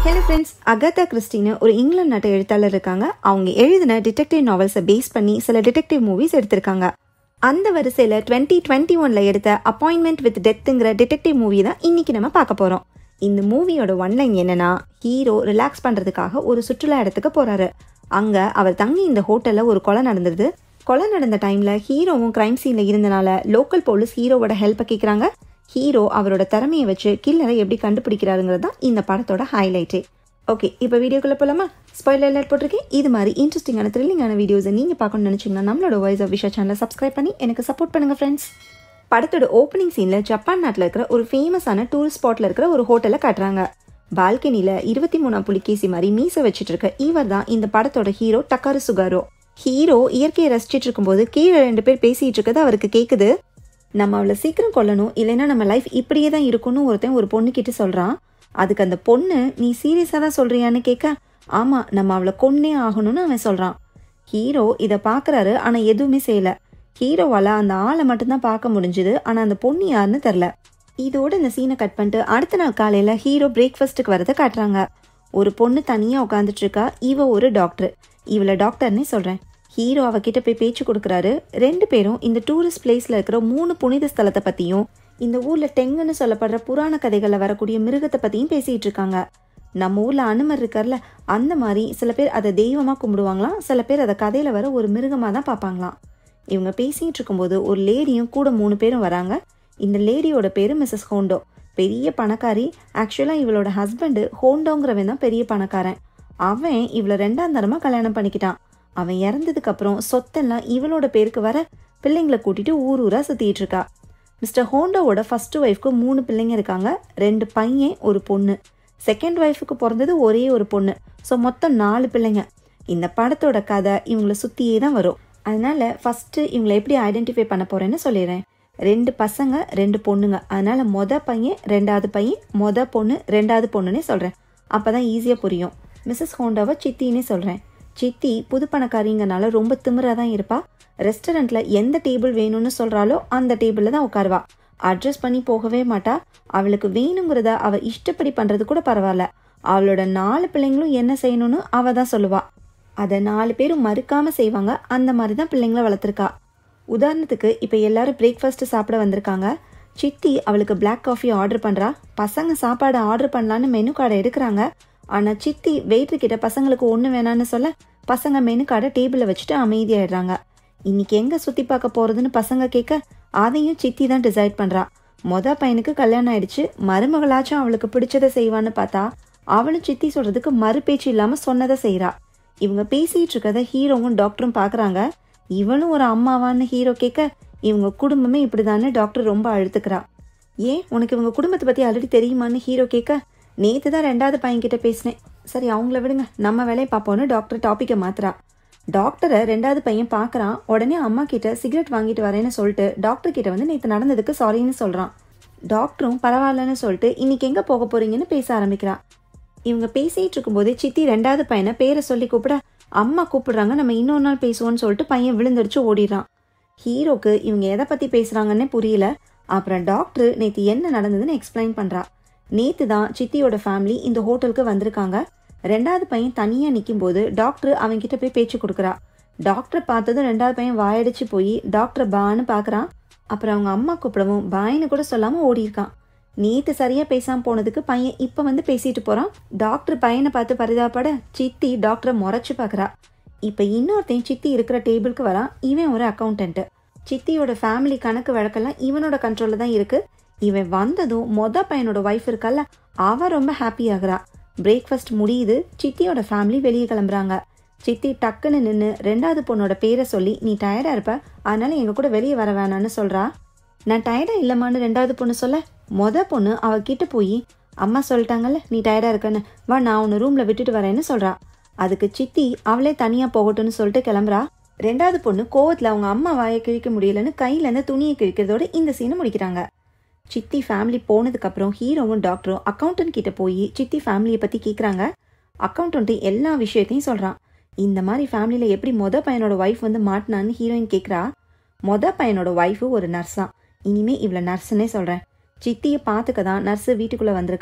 hello friends Agatha கிறிஸ்டின்னு ஒரு இங்கிலாந்து நாட்டு எழுத்தாளர் இருக்காங்க அவங்க எழுதின டிடெக்டிவ் நாவல்ஸை பேஸ் பண்ணி சில டிடெக்டிவ் மூவிஸ் எடுத்திருக்காங்க அந்த வரிசையில் டுவெண்ட்டி டுவெண்ட்டி ஒன்ல எடுத்த அப்பாயின்மெண்ட் வித் டெத்துங்கிற டிடெக்டிவ் மூவி தான் இன்னைக்கு நம்ம பார்க்க போகிறோம் இந்த மூவியோட ஒன்லைன் என்னன்னா ஹீரோ ரிலாக்ஸ் பண்ணுறதுக்காக ஒரு சுற்றுலா இடத்துக்கு போகிறாரு அங்கே அவர் தங்கி இந்த ஹோட்டலில் ஒரு கொலை நடந்துருது கொலை நடந்த டைமில் ஹீரோவும் கிரைம் சீனில் இருந்தனால லோக்கல் போலீஸ் ஹீரோவோட ஹெல்ப்பை கேட்குறாங்க ஹீரோ அவரோட திறமையை வச்சு கில்லரை எப்படி கண்டுபிடிக்கிறாருங்கிறது தான் இந்த படத்தோட ஹைலைட்டே ஓகே இப்போ வீடியோக்குள்ளே போகலாமா ஸ்பாயிலர் அலர்ட் போட்டிருக்கேன் இது மாதிரி இன்ட்ரெஸ்டிங்கான த்ரில்லிங்கான வீடியோஸை நீங்கள் பார்க்கணும்னு நினச்சிங்கன்னா நம்மளோட வாய்ஸ் ஆஃப் விஷா சேனலை சப்ஸ்கிரைப் பண்ணி எனக்கு சப்போர்ட் பண்ணுங்கள் ஃப்ரெண்ட்ஸ் படத்தோட ஓப்பனிங் சீனில் ஜப்பான் நாட்டில் இருக்கிற ஒரு ஃபேமஸான டூரிஸ்ட் ஸ்பாட்டில் இருக்கிற ஒரு ஹோட்டலை காட்டுறாங்க பால்கனியில் இருபத்தி மூணாம் புலிகேசி மாதிரி மீசை வச்சுட்டு இருக்க இவர் தான் இந்த படத்தோட ஹீரோ டக்காரு சுகாரோ ஹீரோ இயற்கையை ரசிச்சிட்டு இருக்கும்போது கீழே ரெண்டு பேர் பேசிட்டு இருக்கிறது அவருக்கு கேட்குது நம்ம அவளை சீக்கிரம் கொல்லணும் இல்லைன்னா நம்ம லைஃப் இப்படியே தான் இருக்கும்னு ஒருத்தன் ஒரு பொண்ணுக்கிட்ட சொல்கிறான் அதுக்கு அந்த பொண்ணு நீ சீரியஸாக தான் சொல்கிறியான்னு கேட்க ஆமாம் நம்ம அவளை கொன்னே ஆகணும்னு அவன் சொல்கிறான் ஹீரோ இதை பார்க்குறாரு ஆனால் எதுவுமே செய்யலை ஹீரோவால் அந்த ஆளை மட்டும்தான் பார்க்க முடிஞ்சுது ஆனால் அந்த பொண்ணு யாருன்னு தெரில இதோட இந்த சீனை கட் பண்ணிட்டு அடுத்த நாள் காலையில் ஹீரோ பிரேக்ஃபாஸ்ட்டுக்கு வரதை காட்டுறாங்க ஒரு பொண்ணு தனியாக உட்காந்துட்டு இருக்கா இவ ஒரு டாக்டர் இவளை டாக்டர்னே சொல்கிறேன் ஹீரோ அவகிட்ட போய் பேச்சு கொடுக்குறாரு ரெண்டு பேரும் இந்த டூரிஸ்ட் பிளேஸில் இருக்கிற மூணு புனித ஸ்தலத்தை பற்றியும் இந்த ஊரில் டெங்குன்னு சொல்லப்படுற புராண கதைகளில் வரக்கூடிய மிருகத்தை பற்றியும் பேசிகிட்டு இருக்காங்க நம்ம ஊரில் அனுமர் இருக்கார்ல அந்த மாதிரி சில பேர் அதை தெய்வமாக கும்பிடுவாங்களாம் சில பேர் அதை கதையில் வர ஒரு மிருகமாக தான் பார்ப்பாங்களாம் இவங்க பேசிகிட்டு இருக்கும்போது ஒரு லேடியும் கூட மூணு பேரும் வராங்க இந்த லேடியோட பேர் மிஸ்ஸஸ் ஹோண்டோ பெரிய பணக்காரி ஆக்சுவலாக இவளோட ஹஸ்பண்டு ஹோண்டோங்கிறவன் தான் பெரிய பணக்காரன் அவன் இவளை ரெண்டாம் தரமாக கல்யாணம் பண்ணிக்கிட்டான் அவன் இறந்ததுக்கு அப்புறம் சொத்தெல்லாம் இவளோட பேருக்கு வர பிள்ளைங்களை கூட்டிட்டு ஊர் ஊரா சுத்திட்டு இருக்கா மிஸ்டர் ஹோண்டோவோட ஃபர்ஸ்ட் ஒய்ஃப்க்கு மூணு பிள்ளைங்க இருக்காங்க ரெண்டு பையன் ஒரு பொண்ணு செகண்ட் ஒய்ஃபுக்கு பிறந்தது ஒரே ஒரு பொண்ணு ஸோ மொத்தம் நாலு பிள்ளைங்க இந்த படத்தோட கதை இவங்கள சுத்தியே தான் வரும் அதனால ஃபர்ஸ்ட் இவங்களை எப்படி ஐடென்டிஃபை பண்ண போறேன்னு சொல்லிடுறேன் ரெண்டு பசங்க ரெண்டு பொண்ணுங்க அதனால மொத பையன் ரெண்டாவது பையன் மொத பொண்ணு ரெண்டாவது பொண்ணுன்னே சொல்றேன் அப்பதான் ஈஸியா புரியும் மிஸ்ஸஸ் ஹோண்டாவை சித்தின்னே சொல்றேன் சித்தி புது பணக்காரிங்கனால ரொம்ப திமிரா தான் இருப்பா ரெஸ்டாரண்ட்ல எந்த டேபிள் வேணும்னு சொல்றாலோ அந்த டேபிள்ல தான் உட்காருவா அட்ஜஸ்ட் பண்ணி போகவே மாட்டா அவளுக்கு வேணுங்கிறத அவ இஷ்டப்படி பண்றது கூட பரவாயில்ல அவளோட நாலு பிள்ளைங்களும் என்ன செய்யணும்னு அவ தான் சொல்லுவா அதை நாலு பேரும் மறுக்காம செய்வாங்க அந்த மாதிரி தான் பிள்ளைங்கள வளர்த்துருக்கா உதாரணத்துக்கு இப்போ எல்லாரும் பிரேக்ஃபாஸ்ட் சாப்பிட வந்திருக்காங்க சித்தி அவளுக்கு பிளாக் காஃபி ஆர்டர் பண்றா பசங்க சாப்பாடு ஆர்டர் பண்ணலான்னு மெனு கார்டை எடுக்கிறாங்க ஆனா சித்தி வெயிட்ரு கிட்ட பசங்களுக்கு ஒன்று வேணான்னு சொல்ல பசங்க மெனு கார்டை டேபிளில் வச்சுட்டு அமைதியாயிடுறாங்க இன்னைக்கு எங்க சுத்தி பார்க்க போறதுன்னு பசங்க கேட்க அதையும் சித்தி தான் டிசைட் பண்றா மொத பையனுக்கு கல்யாணம் ஆயிடுச்சு மருமகளாச்சும் அவளுக்கு பிடிச்சதை செய்வான்னு பார்த்தா அவளும் சித்தி சொல்றதுக்கு மறுபேச்சு இல்லாம சொன்னதை செய்றா இவங்க பேசிட்டு இருக்கத ஹீரோவும் டாக்டரும் பாக்குறாங்க இவளும் ஒரு அம்மாவான்னு ஹீரோ கேட்க இவங்க குடும்பமே இப்படிதான்னு டாக்டர் ரொம்ப அழுத்துக்கிறா ஏன் உனக்கு இவங்க குடும்பத்தை பத்தி ஆல்ரெடி தெரியுமான்னு ஹீரோ கேட்க நேத்து தான் ரெண்டாவது பையன்கிட்ட பேசினேன் சரி அவங்கள விடுங்க நம்ம வேலையை பார்ப்போன்னு டாக்டர் டாப்பிக்கை மாத்துறா டாக்டரை ரெண்டாவது பையன் பார்க்கறான் உடனே அம்மா கிட்ட சிகரெட் வாங்கிட்டு வரேன்னு சொல்லிட்டு டாக்டர் கிட்ட வந்து நேற்று நடந்ததுக்கு சாரின்னு சொல்றான் டாக்டரும் பரவாயில்லன்னு சொல்லிட்டு இன்னைக்கு எங்க போக போறீங்கன்னு பேச ஆரம்பிக்கிறா இவங்க பேசிட்டு இருக்கும்போதே சித்தி ரெண்டாவது பையனை பேரை சொல்லி கூப்பிட அம்மா கூப்பிடுறாங்க நம்ம இன்னொரு நாள் பேசுவோம்னு சொல்லிட்டு பையன் விழுந்தடிச்சு ஓடிடுறான் ஹீரோக்கு இவங்க எதை பத்தி பேசுறாங்கன்னே புரியல அப்புறம் டாக்டர் நேத்து என்ன நடந்ததுன்னு எக்ஸ்பிளைன் பண்றா நேத்து தான் சித்தியோட ஃபேமிலி இந்த ஹோட்டலுக்கு வந்திருக்காங்க ரெண்டாவது பையன் தனியா நிற்கும் போது டாக்டர் அவன்கிட்ட போய் பேச்சு கொடுக்குறா டாக்டர் பார்த்ததும் ரெண்டாவது பையன் வாயடிச்சு போய் டாக்டர் பான்னு பார்க்கறான் அப்புறம் அவங்க அம்மா கூப்பிடவும் பாயின்னு கூட சொல்லாம ஓடி இருக்கான் நேத்து சரியா பேசாம போனதுக்கு பையன் இப்ப வந்து பேசிட்டு போறான் டாக்டர் பையனை பார்த்து பரிதாபப்பட சித்தி டாக்டரை முறைச்சு பார்க்கறா இப்ப இன்னொருத்தன் சித்தி இருக்கிற டேபிளுக்கு வரான் இவன் ஒரு அக்கௌண்டன்ட் சித்தியோட ஃபேமிலி கணக்கு வழக்கெல்லாம் இவனோட கண்ட்ரோல்ல தான் இருக்கு இவன் வந்ததும் மொத பையனோட ஒய்ஃப் இருக்கல்ல அவ ரொம்ப ஹாப்பி ஆகுறா பிரேக்ஃபாஸ்ட் முடியுது சித்தியோட ஃபேமிலி வெளியே கிளம்புறாங்க சித்தி டக்குன்னு நின்று ரெண்டாவது பொண்ணோட பேரை சொல்லி நீ டயர்டா இருப்ப அதனால எங்க கூட வெளியே வர வேணான்னு சொல்றா நான் டயர்டா இல்லம்மான்னு ரெண்டாவது பொண்ணு சொல்ல மொத பொண்ணு அவ கிட்ட போய் அம்மா சொல்லிட்டாங்கல்ல நீ டயர்டா இருக்கன்னு வா நான் உன்னை ரூம்ல விட்டுட்டு வரேன்னு சொல்றா அதுக்கு சித்தி அவளே தனியா போகட்டும்னு சொல்லிட்டு கிளம்புறா ரெண்டாவது பொண்ணு கோவத்துல அவங்க அம்மா வாயை கிழிக்க முடியலன்னு கையில இருந்து துணியை கிழிக்கிறதோட இந்த சீனை முடிக்கிறாங்க சித்தி ஃபேமிலி போனதுக்கு அப்புறம் ஹீரோவும் டாக்டரும் அக்கௌண்டன்ட் கிட்ட போய் சித்தி ஃபேமிலியை பத்தி கேக்குறாங்க அக்கௌண்டன்ட் எல்லா விஷயத்தையும் சொல்றான் இந்த மாதிரி ஃபேமிலியில எப்படி மொத பையனோட ஒய்ஃப் வந்து மாட்டினான்னு ஹீரோயின் கேக்குறா மொத பையனோட ஒய்ஃபு ஒரு நர்ஸ் தான் இனிமே இவள நர்ஸ்னே சொல்றேன் சித்தியை பார்த்துக்க தான் நர்ஸு வீட்டுக்குள்ள வந்திருக்கா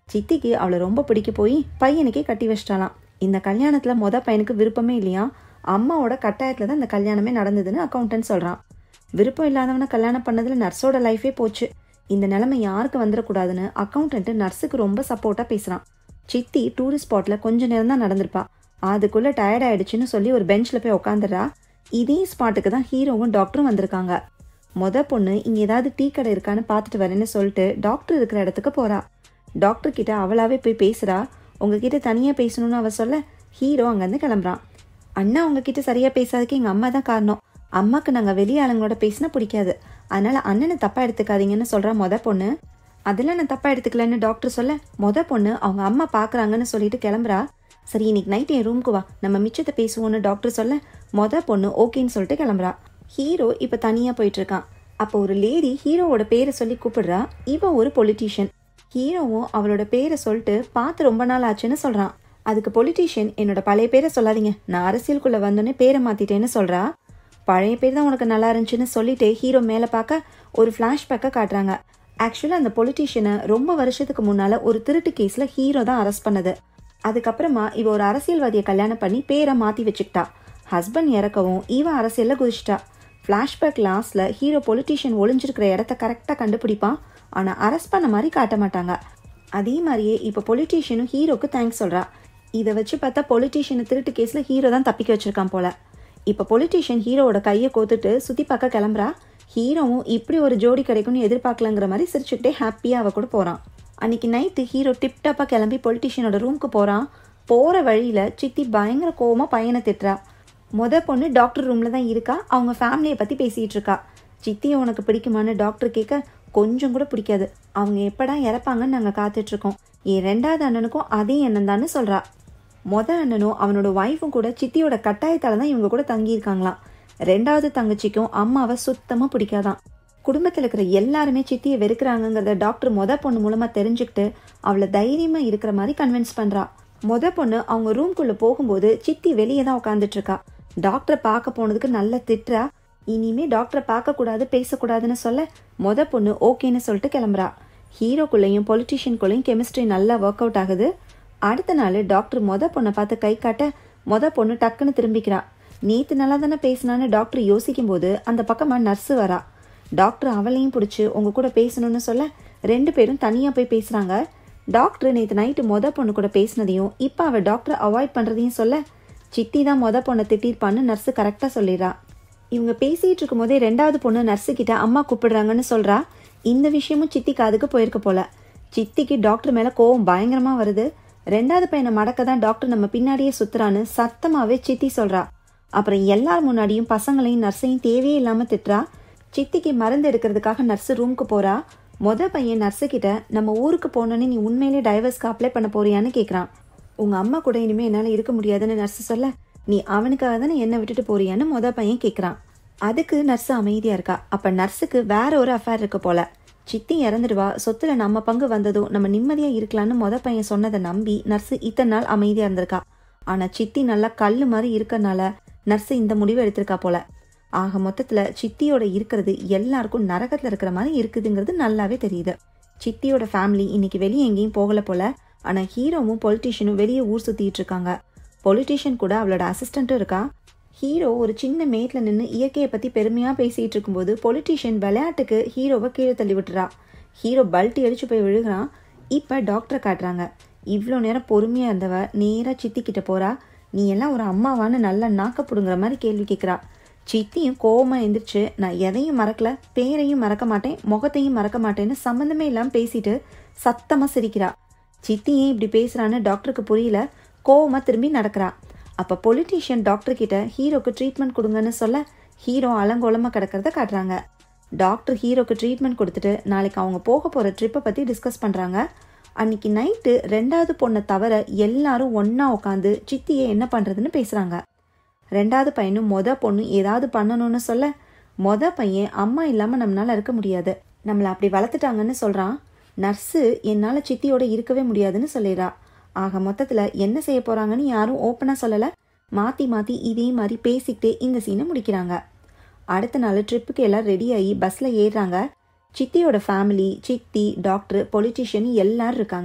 சித்திக்கு அவளை ரொம்ப பிடிக்க போய் பையனுக்கே கட்டி வச்சிட்டாலாம் இந்த கல்யாணத்தில் மொத பையனுக்கு விருப்பமே இல்லையா அம்மாவோட கட்டாயத்தில் தான் இந்த கல்யாணமே நடந்ததுன்னு அக்கௌண்டன்ட் சொல்கிறான் விருப்பம் இல்லாதவனை கல்யாணம் பண்ணதில் நர்ஸோட லைஃபே போச்சு இந்த நிலைமை யாருக்கு வந்துடக்கூடாதுன்னு அக்கௌண்டன்ட் நர்ஸுக்கு ரொம்ப சப்போர்ட்டாக பேசுகிறான் சித்தி டூரிஸ்ட் ஸ்பாட்டில் கொஞ்ச நேரம் தான் நடந்திருப்பா அதுக்குள்ளே டயர்ட் ஆயிடுச்சுன்னு சொல்லி ஒரு பெஞ்சில் போய் உட்காந்துடுறா இதே ஸ்பாட்டுக்கு தான் ஹீரோவும் டாக்டரும் வந்திருக்காங்க மொத பொண்ணு இங்கே ஏதாவது டீ கடை இருக்கான்னு பார்த்துட்டு வரேன்னு சொல்லிட்டு டாக்டர் இருக்கிற இடத்துக்கு போகிறா டாக்டர் கிட்ட அவளாவே போய் பேசுகிறா உங்ககிட்ட தனியாக பேசணும்னு அவ சொல்ல ஹீரோ அங்கேருந்து கிளம்புறான் அண்ணா உங்ககிட்ட சரியாக பேசாததுக்கு எங்கள் அம்மா தான் காரணம் அம்மாக்கு நாங்கள் வெளி ஆளுங்களோட பேசினா பிடிக்காது அதனால அண்ணனை தப்பாக எடுத்துக்காதீங்கன்னு சொல்கிறா மொத பொண்ணு அதெல்லாம் நான் தப்பாக எடுத்துக்கலன்னு டாக்டர் சொல்ல மொத பொண்ணு அவங்க அம்மா பார்க்குறாங்கன்னு சொல்லிட்டு கிளம்புறா சரி இன்னைக்கு நைட் என் ரூமுக்கு வா நம்ம மிச்சத்தை பேசுவோன்னு டாக்டர் சொல்ல மொத பொண்ணு ஓகேன்னு சொல்லிட்டு கிளம்புறா ஹீரோ இப்போ தனியாக போயிட்டு இருக்கான் அப்போ ஒரு லேடி ஹீரோவோட பேரை சொல்லி கூப்பிடுறா இவன் ஒரு பொலிட்டீஷியன் ஹீரோவும் அவளோட பேரை சொல்லிட்டு பார்த்து ரொம்ப நாள் ஆச்சுன்னு சொல்கிறான் அதுக்கு பொலிட்டீஷியன் என்னோட பழைய பேரை சொல்லாதீங்க நான் அரசியலுக்குள்ளே வந்தோன்னே பேரை மாற்றிட்டேன்னு சொல்கிறா பழைய பேர் தான் உனக்கு நல்லா இருந்துச்சுன்னு சொல்லிட்டு ஹீரோ மேலே பார்க்க ஒரு ஃப்ளாஷ்பேக்கை காட்டுறாங்க ஆக்சுவலாக அந்த பொலிட்டீஷியனை ரொம்ப வருஷத்துக்கு முன்னால் ஒரு திருட்டு கேஸில் ஹீரோ தான் அரெஸ்ட் பண்ணது அதுக்கப்புறமா இவ ஒரு அரசியல்வாதியை கல்யாணம் பண்ணி பேரை மாற்றி வச்சுக்கிட்டா ஹஸ்பண்ட் இறக்கவும் இவ அரசியலில் குதிச்சிட்டா ஃப்ளாஷ்பேக் லாஸ்ட்டில் ஹீரோ பொலிட்டீஷியன் ஒளிஞ்சிருக்கிற இடத்த கரெக்டாக கண்டுபிடிப்பான் ஆனால் அரெஸ்ட் பண்ண மாதிரி காட்ட மாட்டாங்க அதே மாதிரியே இப்போ பொலிட்டீஷியனும் ஹீரோக்கு தேங்க்ஸ் சொல்கிறா இதை வச்சு பார்த்தா பொலிட்டீஷியனை திருட்டு கேஸில் ஹீரோ தான் தப்பிக்க வச்சிருக்கான் போல இப்போ பொலிட்டீஷியன் ஹீரோவோட கையை கோத்துட்டு சுற்றி பார்க்க கிளம்புறா ஹீரோவும் இப்படி ஒரு ஜோடி கிடைக்கும்னு எதிர்பார்க்கலங்கிற மாதிரி சிரிச்சுக்கிட்டே ஹாப்பியாக அவ கூட போகிறான் அன்னைக்கு நைட்டு ஹீரோ டிப்டாப்பாக கிளம்பி பொலிட்டீஷியனோட ரூமுக்கு போகிறான் போகிற வழியில் சித்தி பயங்கர கோவமாக பையனை திட்டுறா முத பொண்ணு டாக்டர் ரூமில் தான் இருக்கா அவங்க ஃபேமிலியை பற்றி பேசிகிட்டு இருக்கா சித்தியை உனக்கு பிடிக்குமான்னு டாக்டர் கேட்க கொஞ்சம் கூட பிடிக்காது அவங்க எப்படா இறப்பாங்கன்னு நாங்கள் காத்துட்ருக்கோம் என் ரெண்டாவது அண்ணனுக்கும் அதே எண்ணம் தான்னு சொல்கிறா மொத அண்ணனும் அவனோட ஒய்ஃபும் கூட சித்தியோட கட்டாயத்தால தான் இவங்க கூட தங்கியிருக்காங்களாம் ரெண்டாவது தங்கச்சிக்கும் அம்மாவை சுத்தமாக பிடிக்காதான் குடும்பத்தில் இருக்கிற எல்லாருமே சித்தியை வெறுக்கிறாங்கங்கிறத டாக்டர் மொத பொண்ணு மூலமாக தெரிஞ்சுக்கிட்டு அவளை தைரியமாக இருக்கிற மாதிரி கன்வின்ஸ் பண்ணுறா மொத பொண்ணு அவங்க ரூம்குள்ளே போகும்போது சித்தி வெளியே தான் உட்காந்துட்டு இருக்கா டாக்டரை பார்க்க போனதுக்கு நல்ல திட்டுறா இனிமே டாக்டரை பார்க்கக்கூடாது பேசக்கூடாதுன்னு சொல்ல மொத பொண்ணு ஓகேன்னு சொல்லிட்டு கிளம்புறா ஹீரோக்குள்ளேயும் பொலிட்டீஷியனுக்குள்ளேயும் கெமிஸ்ட்ரி நல்லா ஒர்க் அவுட் ஆகுது அடுத்த நாள் டாக்டர் மொத பொண்ணை பார்த்து கை காட்ட மொத பொண்ணு டக்குன்னு திரும்பிக்கிறா நேத்து நல்லா தானே பேசினான்னு டாக்டர் யோசிக்கும் போது அந்த பக்கமா நர்ஸு வரா டாக்டர் அவளையும் பிடிச்சி உங்க கூட பேசணும்னு சொல்ல ரெண்டு பேரும் தனியா போய் பேசுறாங்க டாக்டர் நேற்று நைட்டு மொத பொண்ணு கூட பேசினதையும் இப்போ அவ டாக்டரை அவாய்ட் பண்றதையும் சொல்ல சித்தி தான் மொத பொண்ணை திட்டிருப்பான்னு நர்ஸு கரெக்டாக சொல்லிடுறா இவங்க பேசிட்டு இருக்கும் போதே ரெண்டாவது பொண்ணு நர்ஸு கிட்ட அம்மா கூப்பிடுறாங்கன்னு சொல்றா இந்த விஷயமும் சித்தி காதுக்கு போயிருக்க போல சித்திக்கு டாக்டர் மேல கோவம் பயங்கரமா வருது ரெண்டாவது பையனை மடக்க தான் டாக்டர் நம்ம பின்னாடியே சுத்துறான்னு சத்தமாவே சித்தி சொல்றா அப்புறம் எல்லார் முன்னாடியும் பசங்களையும் நர்ஸையும் தேவையே இல்லாம திட்டுறா சித்திக்கு மருந்து எடுக்கிறதுக்காக நர்ஸு ரூமுக்கு போறா மொத பையன் நர்ஸு கிட்ட நம்ம ஊருக்கு போனோன்னே நீ உண்மையிலே டைவர்ஸ்க்கு அப்ளை பண்ண போறியான்னு கேட்குறான் உங்க அம்மா கூட இனிமே என்னால் இருக்க முடியாதுன்னு நர்ஸு சொல்ல நீ அவனுக்காக தானே என்னை விட்டுட்டு போறியான்னு மொத பையன் கேட்குறான் அதுக்கு நர்ஸு அமைதியா இருக்கா அப்ப நர்ஸுக்கு வேற ஒரு அஃபேர் இருக்கு போல சித்தி இறந்துடுவா சொத்துல நம்ம பங்கு வந்ததும் நம்ம நிம்மதியா இருக்கலாம்னு மொத பையன் சொன்னதை நம்பி நர்ஸு இத்தனை நாள் அமைதியா இருந்திருக்கா ஆனா சித்தி நல்லா கல்லு மாதிரி இருக்கறனால நர்ஸு இந்த முடிவு எடுத்திருக்கா போல ஆக மொத்தத்துல சித்தியோட இருக்கிறது எல்லாருக்கும் நரகத்துல இருக்கிற மாதிரி இருக்குதுங்கிறது நல்லாவே தெரியுது சித்தியோட ஃபேமிலி இன்னைக்கு வெளியே எங்கேயும் போகல போல ஆனா ஹீரோவும் பொலிட்டீஷியனும் வெளியே ஊர் சுத்திட்டு இருக்காங்க பொலிட்டீஷியன் கூட அவளோட அசிஸ்டண்ட்டும் இருக்கா ஹீரோ ஒரு சின்ன மேட்ல நின்று இயற்கையை பத்தி பெருமையா பேசிட்டு இருக்கும்போது பொலிட்டீஷியன் விளையாட்டுக்கு ஹீரோவை கீழே தள்ளி விட்டுறா ஹீரோ பல்ட்டி அடிச்சு போய் விழுகிறான் இப்ப டாக்டரை காட்டுறாங்க இவ்வளோ நேரம் பொறுமையா இருந்தவ நேரா சித்தி கிட்ட போறா நீ எல்லாம் ஒரு அம்மாவான்னு நல்லா நாக்கப்படுங்கிற மாதிரி கேள்வி கேட்குறா சித்தியும் கோவமா எந்திரிச்சு நான் எதையும் மறக்கல பேரையும் மறக்க மாட்டேன் முகத்தையும் மறக்க மாட்டேன்னு சம்மந்தமே இல்லாம பேசிட்டு சத்தமா சிரிக்கிறா சித்தி ஏன் இப்படி பேசுறான்னு டாக்டருக்கு புரியல கோவமா திரும்பி நடக்கிறா அப்ப பொலிட்டீஷியன் டாக்டர் கிட்ட ஹீரோக்கு ட்ரீட்மெண்ட் கொடுங்கன்னு சொல்ல ஹீரோ அலங்கோலமா கிடக்கிறத காட்டுறாங்க டாக்டர் ஹீரோக்கு ட்ரீட்மெண்ட் கொடுத்துட்டு நாளைக்கு அவங்க போக போற ட்ரிப்பை பத்தி டிஸ்கஸ் பண்றாங்க அன்னைக்கு நைட்டு ரெண்டாவது பொண்ணை தவிர எல்லாரும் ஒண்ணா உட்காந்து சித்தியை என்ன பண்றதுன்னு பேசுறாங்க ரெண்டாவது பையனும் மொத பொண்ணு ஏதாவது பண்ணணும்னு சொல்ல மொத பையன் அம்மா இல்லாம நம்மளால இருக்க முடியாது நம்மளை அப்படி வளர்த்துட்டாங்கன்னு சொல்றான் நர்ஸு என்னால சித்தியோட இருக்கவே முடியாதுன்னு சொல்லிடுறா ஆக மொத்தத்துல என்ன செய்ய போறாங்கன்னு யாரும் ஓப்பனா சொல்லல மாத்தி மாத்தி இதே மாதிரி பேசிக்கிட்டே இந்த சீனை முடிக்கிறாங்க அடுத்த நாள் ட்ரிப்புக்கு எல்லாம் ரெடி ஆகி பஸ்ல ஏறுறாங்க சித்தியோட ஃபேமிலி சித்தி டாக்டர் பொலிட்டீஷியன் எல்லாரும் இருக்காங்க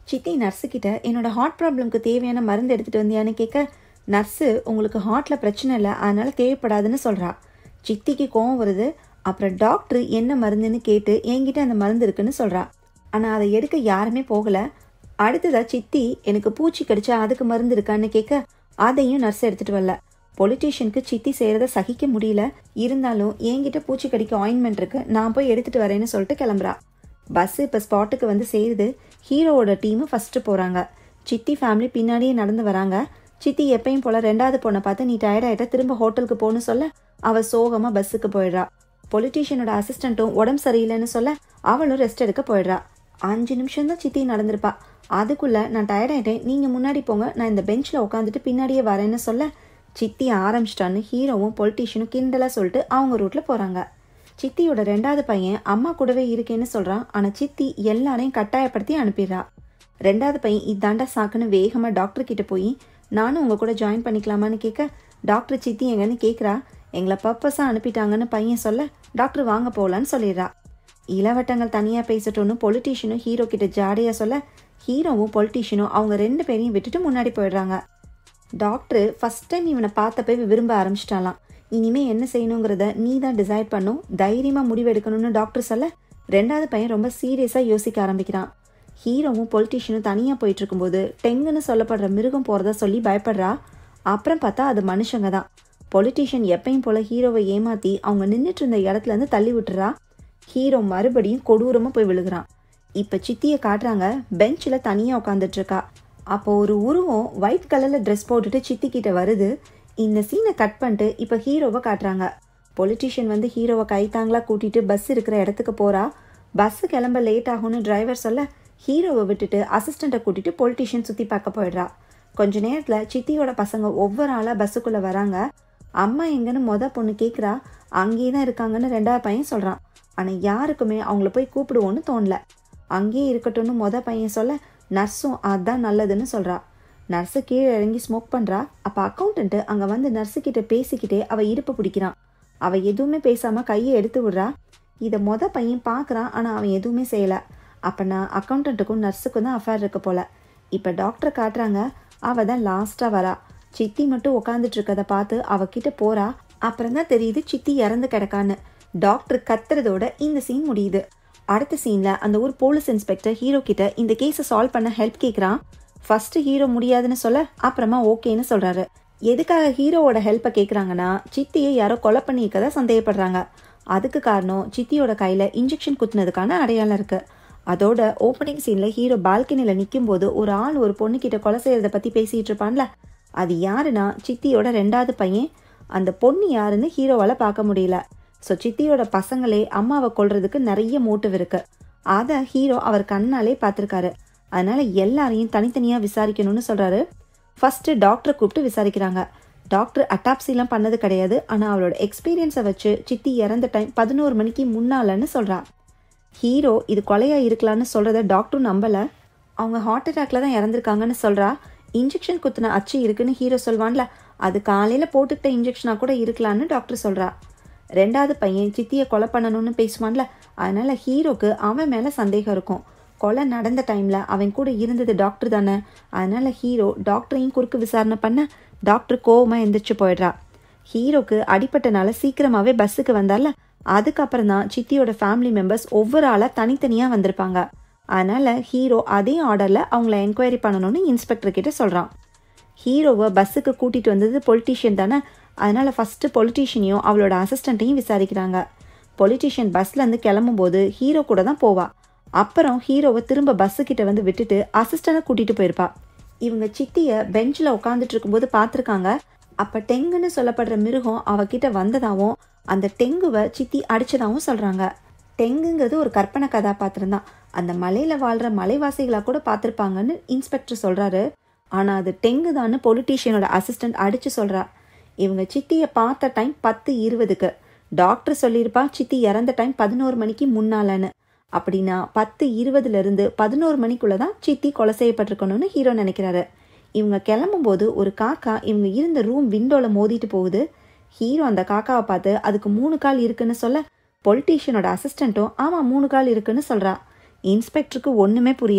சித்தி நர்ஸு கிட்ட என்னோட ஹார்ட் ப்ராப்ளம்க்கு தேவையான மருந்து எடுத்துட்டு வந்தியான்னு கேட்க நர்ஸு உங்களுக்கு ஹார்ட்ல பிரச்சனை இல்லை அதனால தேவைப்படாதுன்னு சொல்றா சித்திக்கு கோவம் வருது அப்புறம் டாக்டர் என்ன மருந்துன்னு கேட்டு என்கிட்ட அந்த மருந்து இருக்குன்னு சொல்றா ஆனா அதை எடுக்க யாருமே போகல அடுத்ததா சித்தி எனக்கு பூச்சி கடிச்சா அதுக்கு மருந்து இருக்கான்னு கேட்க அதையும் நர்ஸ் எடுத்துட்டு வரல பொலிட்டீஷியனுக்கு சித்தி செய்யறத சகிக்க முடியல இருந்தாலும் என்கிட்ட பூச்சி கடிக்க ஆயின்மெண்ட் இருக்கு நான் போய் எடுத்துட்டு வரேன்னு சொல்லிட்டு கிளம்புறா பஸ் இப்போ ஸ்பாட்டுக்கு வந்து சேருது ஹீரோவோட டீம் ஃபர்ஸ்ட் போறாங்க சித்தி ஃபேமிலி பின்னாடியே நடந்து வராங்க சித்தி எப்பயும் போல ரெண்டாவது பொண்ணை பார்த்து நீ டயர்ட் ஆயிட்ட திரும்ப ஹோட்டலுக்கு போன்னு சொல்ல அவ சோகமா பஸ்ஸுக்கு போயிடுறா பொலிட்டீஷியனோட அசிஸ்டண்ட்டும் உடம்பு சரியில்லைன்னு சொல்ல அவளும் ரெஸ்ட் எடுக்க போயிடுறா அஞ்சு நிமிஷம் தான் சித்தி நடந்திருப்பா அதுக்குள்ள நான் டயர்ட் ஆயிட்டேன் நீங்க முன்னாடி போங்க நான் இந்த பெஞ்ச்ல உட்காந்துட்டு பின்னாடியே வரேன்னு சொல்ல சித்தி ஆரம்பிச்சிட்டான்னு ஹீரோவும் பொலிட்டீஷியனும் கிண்டலா சொல்லிட்டு அவங்க ரூட்ல போறாங்க சித்தியோட ரெண்டாவது பையன் அம்மா கூடவே இருக்கேன்னு சொல்றான் ஆனா சித்தி எல்லாரையும் கட்டாயப்படுத்தி அனுப்பிடுறா ரெண்டாவது பையன் இதாண்டா சாக்குன்னு வேகமா டாக்டர் கிட்ட போய் நானும் உங்க கூட ஜாயின் பண்ணிக்கலாமான்னு கேட்க டாக்டர் சித்தி எங்கன்னு கேக்குறா எங்களை பர்பஸா அனுப்பிட்டாங்கன்னு பையன் சொல்ல டாக்டர் வாங்க போகலான்னு சொல்லிடுறா இளவட்டங்கள் தனியா பேசட்டும்னு பொலிட்டீஷியனும் ஹீரோ கிட்ட ஜாடையா சொல்ல ஹீரோவும் பொலிட்டீஷியனும் அவங்க ரெண்டு பேரையும் விட்டுட்டு முன்னாடி போயிடுறாங்க டாக்டர் ஃபர்ஸ்ட் டைம் இவனை பார்த்தப்ப விரும்ப ஆரம்பிச்சிட்டாலாம் இனிமே என்ன செய்யணுங்கிறத நீ தான் டிசைட் பண்ணும் தைரியமா முடிவெடுக்கணும்னு டாக்டர் சொல்ல ரெண்டாவது பையன் ரொம்ப சீரியஸா யோசிக்க ஆரம்பிக்கிறான் ஹீரோவும் பொலிட்டீஷியனும் தனியா போயிட்டு இருக்கும்போது டெங்குன்னு சொல்லப்படுற மிருகம் போறதா சொல்லி பயப்படுறா அப்புறம் பார்த்தா அது மனுஷங்க தான் பொலிட்டீஷியன் எப்பயும் போல ஹீரோவை ஏமாத்தி அவங்க நின்றுட்டு இருந்த இடத்துல இருந்து தள்ளி விட்டுறா ஹீரோ மறுபடியும் கொடூரமா போய் விழுகிறான் இப்ப சித்தியை காட்டுறாங்க பெஞ்சில் தனியா உட்காந்துட்டு இருக்கா அப்போ ஒரு உருவம் ஒயிட் கலர்ல ட்ரெஸ் போட்டுட்டு சித்தி கிட்ட வருது இந்த சீனை கட் பண்ணிட்டு இப்ப ஹீரோவை காட்டுறாங்க பொலிட்டீஷியன் வந்து ஹீரோவை கைத்தாங்களா கூட்டிட்டு பஸ் இருக்கிற இடத்துக்கு போறா பஸ் கிளம்ப லேட் ஆகும்னு டிரைவர் சொல்ல ஹீரோவை விட்டுட்டு அசிஸ்டண்ட்டை கூட்டிட்டு பொலிட்டீஷியன் சுத்தி பார்க்க போயிடுறா கொஞ்ச நேரத்துல சித்தியோட பசங்க ஒவ்வொரு ஆளா பஸ்ஸுக்குள்ள வராங்க அம்மா எங்கன்னு மொத பொண்ணு கேக்குறா அங்கேயே தான் இருக்காங்கன்னு ரெண்டாவது பையன் சொல்றான் ஆனா யாருக்குமே அவங்கள போய் கூப்பிடுவோன்னு தோணல அங்கேயே இருக்கட்டும்னு மொத பையன் சொல்ல நர்ஸும் அதான் நல்லதுன்னு சொல்றா நர்ஸு கீழே இறங்கி ஸ்மோக் பண்றா அப்ப அக்கௌண்டன்ட் அங்க வந்து நர்ஸு கிட்ட பேசிக்கிட்டே அவ இடுப்பு பிடிக்கிறான் அவ எதுவுமே பேசாம கையை எடுத்து விடுறா இத மொத பையன் பாக்குறான் ஆனா அவன் எதுவுமே செய்யல அப்பனா அக்கௌண்டன்ட்டுக்கும் நர்ஸுக்கும் தான் அஃபேர் இருக்கு போல இப்ப டாக்டர் காட்டுறாங்க அவ தான் லாஸ்டா வரா சித்தி மட்டும் உட்காந்துட்டு இருக்கத பார்த்து அவகிட்ட போறா அப்புறம் தான் தெரியுது சித்தி இறந்து கிடக்கான்னு டாக்டர் கத்துறதோட இந்த சீன் முடியுது அடுத்த சீன்ல அந்த ஊர் போலீஸ் இன்ஸ்பெக்டர் ஹீரோ கிட்ட இந்த கேஸை சால்வ் பண்ண ஹெல்ப் கேக்குறான் ஃபர்ஸ்ட் ஹீரோ முடியாதுன்னு சொல்ல அப்புறமா ஓகேன்னு சொல்றாரு எதுக்காக ஹீரோவோட ஹெல்ப்பை கேக்குறாங்கன்னா சித்தியை யாரோ கொலை பண்ணியிருக்கதா சந்தேகப்படுறாங்க அதுக்கு காரணம் சித்தியோட கையில இன்ஜெக்ஷன் குத்துனதுக்கான அடையாளம் இருக்கு அதோட ஓப்பனிங் சீன்ல ஹீரோ பால்கனில நிக்கும் போது ஒரு ஆள் ஒரு பொண்ணு கிட்ட கொலை செய்யறத பத்தி பேசிட்டு இருப்பான்ல அது யாருன்னா சித்தியோட ரெண்டாவது பையன் அந்த பொண்ணு யாருன்னு ஹீரோவால பார்க்க முடியல ஸோ சித்தியோட பசங்களே அம்மாவை கொல்றதுக்கு நிறைய மோட்டிவ் இருக்கு அதை ஹீரோ அவர் கண்ணாலே பார்த்துருக்காரு அதனால எல்லாரையும் தனித்தனியா விசாரிக்கணும்னு சொல்றாரு ஃபர்ஸ்ட் டாக்டரை கூப்பிட்டு விசாரிக்கிறாங்க டாக்டர் அட்டாப்சிலாம் பண்ணது கிடையாது ஆனா அவளோட எக்ஸ்பீரியன்ஸை வச்சு சித்தி இறந்த டைம் பதினோரு மணிக்கு முன்னாலன்னு சொல்றா ஹீரோ இது கொலையா இருக்கலாம்னு சொல்றத டாக்டரும் நம்பல அவங்க ஹார்ட் அட்டாக்ல தான் இறந்திருக்காங்கன்னு சொல்றா இன்ஜெக்ஷன் குத்துன அச்சு இருக்குன்னு ஹீரோ சொல்வான்ல அது காலையில போட்டுக்கிட்ட இன்ஜெக்ஷனா கூட இருக்கலாம்னு டாக்டர் சொல்றா ரெண்டாவது பையன் சித்தியை கொலை பண்ணணும்னு பேசுவான்ல அதனால ஹீரோக்கு அவன் மேல சந்தேகம் இருக்கும் கொலை நடந்த டைம்ல அவன் கூட இருந்தது டாக்டர் தானே அதனால ஹீரோ டாக்டரையும் குறுக்கு விசாரணை பண்ண டாக்டர் கோவமா எந்திரிச்சு போயிடுறா ஹீரோக்கு அடிப்பட்டனால சீக்கிரமாவே பஸ்ஸுக்கு வந்தால அதுக்கப்புறம் தான் சித்தியோட ஃபேமிலி மெம்பர்ஸ் ஒவ்வொரு ஆளா தனித்தனியா வந்திருப்பாங்க அதனால ஹீரோ அதே ஆர்டர்ல அவங்கள என்கொயரி பண்ணணும்னு இன்ஸ்பெக்டர் கிட்ட சொல்றான் ஹீரோவை பஸ்ஸுக்கு கூட்டிட்டு வந்தது பொலிட்டீஷியன் தானே அதனால ஃபர்ஸ்ட் பொலிட்டீஷியனையும் அவளோட அசிஸ்டண்ட்டையும் விசாரிக்கிறாங்க பொலிட்டீஷியன் பஸ்ல இருந்து கிளம்பும்போது ஹீரோ கூட தான் போவா அப்புறம் ஹீரோவை திரும்ப பஸ்ஸு கிட்ட வந்து விட்டுட்டு அசிஸ்டனை கூட்டிட்டு போயிருப்பா இவங்க சித்திய பெஞ்சில் உட்காந்துட்டு இருக்கும்போது பார்த்துருக்காங்க அப்ப டெங்குன்னு சொல்லப்படுற மிருகம் அவகிட்ட வந்ததாவும் அந்த டெங்குவை சித்தி அடிச்சதாவும் சொல்றாங்க டெங்குங்கிறது ஒரு கற்பனை கதாபாத்திரம் தான் அந்த மலையில வாழ்ற மலைவாசிகளா கூட பார்த்திருப்பாங்கன்னு இன்ஸ்பெக்டர் சொல்றாரு ஆனா அது டெங்கு தான்னு பொலிட்டீஷியனோட அசிஸ்டன்ட் அடிச்சு சொல்றா இவங்க சித்திய பார்த்த டைம் பத்து இருபதுக்கு டாக்டர் சொல்லியிருப்பா சித்தி இறந்த டைம் பதினோரு மணிக்கு முன்னாலன்னு அப்படின்னா பத்து இருபதுல இருந்து பதினோரு மணிக்குள்ள தான் சித்தி கொலை செய்யப்பட்டிருக்கணும்னு ஹீரோ நினைக்கிறாரு இவங்க கிளம்பும்போது ஒரு காக்கா இவங்க இருந்த ரூம் விண்டோல மோதிட்டு போகுது ஹீரோ அந்த காக்காவை பார்த்து அதுக்கு மூணு கால் இருக்குன்னு சொல்ல பொலிட்டீஷியனோட அசிஸ்டண்ட்டும் ஆமா மூணு கால் இருக்குன்னு சொல்றா இன்ஸ்பெக்டருக்கு ஒண்ணுமே புரியல